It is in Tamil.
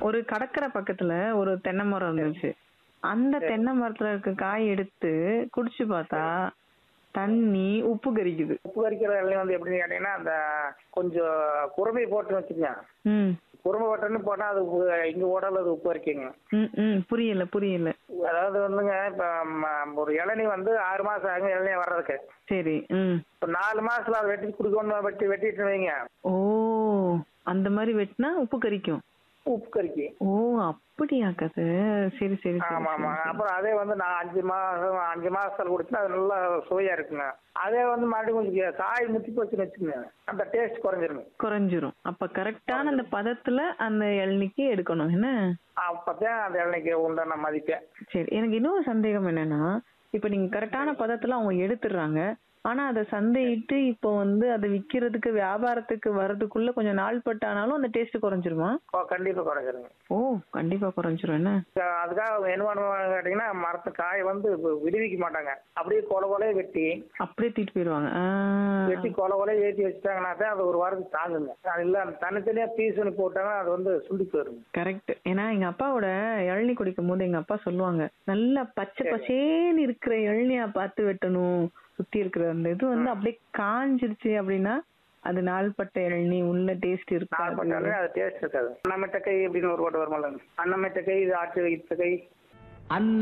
ஒரு கடற்கரை பக்கத்துல ஒரு தென்னை மரம் இருந்துச்சு அந்த தென்னை மரத்துல இருக்க காய் எடுத்து குடிச்சு பார்த்தா தண்ணி உப்பு கரிக்குது உப்பு கறிக்கிற இலையும் வந்து எப்படின்னு கேட்டீங்கன்னா அந்த கொஞ்சம் குறுமை போட்டுன்னு வச்சுக்கோங்க ம் குறுமை போட்டோன்னு போட்டால் அது உப்பு இங்கே ஓடல அது உப்பு வரைக்குங்க ம் ம் புரியல புரியல அதாவது வந்துங்க இப்போ ஒரு இளநீ வந்து ஆறு மாதம் ஆகும் இளநீ வர்றதுக்கு சரி ம் இப்போ நாலு மாசத்துல அதை வெட்டி குடிக்கணும் வெட்டி வெட்டிட்டு வைங்க ஓ அந்த மாதிரி வெட்டினா உப்பு கரிக்கும் உப்பு கறிக்கு ஓ அப்படியா கதை சரி சரி சரி, ஆமா ஆமா சரி, சரி. அப்புறம் அதே வந்து நான் அஞ்சு மாசம் அஞ்சு மாசத்துல குடிச்சுன்னா அது நல்லா சுவையா இருக்குங்க அதே வந்து மறுபடியும் கொஞ்சம் காய் முத்தி போச்சுன்னு வச்சுக்கோங்க அந்த டேஸ்ட் குறைஞ்சிருங்க குறைஞ்சிரும் அப்ப கரெக்டான அந்த பதத்துல அந்த இளநிக்கு எடுக்கணும் என்ன அப்பதான் அந்த இளநிக்கு உண்டான மதிப்பே சரி எனக்கு இன்னொரு சந்தேகம் என்னன்னா இப்ப நீங்க கரெக்டான பதத்துல அவங்க எடுத்துடுறாங்க ஆனா அதை சந்தையிட்டு இப்போ வந்து அதை விக்கிறதுக்கு வியாபாரத்துக்கு வர்றதுக்குள்ள கொஞ்சம் நாள் பட்டானாலும் அந்த டேஸ்ட் குறைஞ்சிருமா ஓ, கண்டிப்பா குறைஞ்சிருங்க ஓ கண்டிப்பா குறைஞ்சிரும் என்ன அதுக்காக அவங்க என்ன பண்ணுவாங்க கேட்டீங்கன்னா மரத்து காயை வந்து வி- விடுவிக்க மாட்டாங்க அப்படியே கொலை கொலையே வெட்டி அப்படியே தூக்கிட்டு போயிடுவாங்க ஆ. வெட்டி கொலை கொலையே ஏற்றி வச்சுட்டாங்கன்னா தான் அது ஒரு வாரத்துக்கு தாங்குங்க அது இல்ல தனித்தனியா பீஸ் பண்ணி போட்டாங்கன்னா அது வந்து சுண்டி போயிருங்க கரெக்ட் ஏன்னா எங்க அப்பாவோட இளநீ குடிக்கும் போது எங்க அப்பா சொல்லுவாங்க நல்லா பச்சை பசேன்னு இருக்கிற இளநியா பார்த்து வெட்டணும் சுத்தி இருக்கிற அந்த இது வந்து அப்படியே காஞ்சிருச்சு அப்படின்னா அது நாள்பட்ட இளநீ உள்ள டேஸ்ட் நாள் இருக்காது பண்ணாலே அது டேஸ்ட் இருக்காது அன்னமெட்ட கை அப்படின்னு ஒரு போட்டு வருமாங்க அன்னமெட்ட கை இது ஆட்டு வைத்த கை அன்ன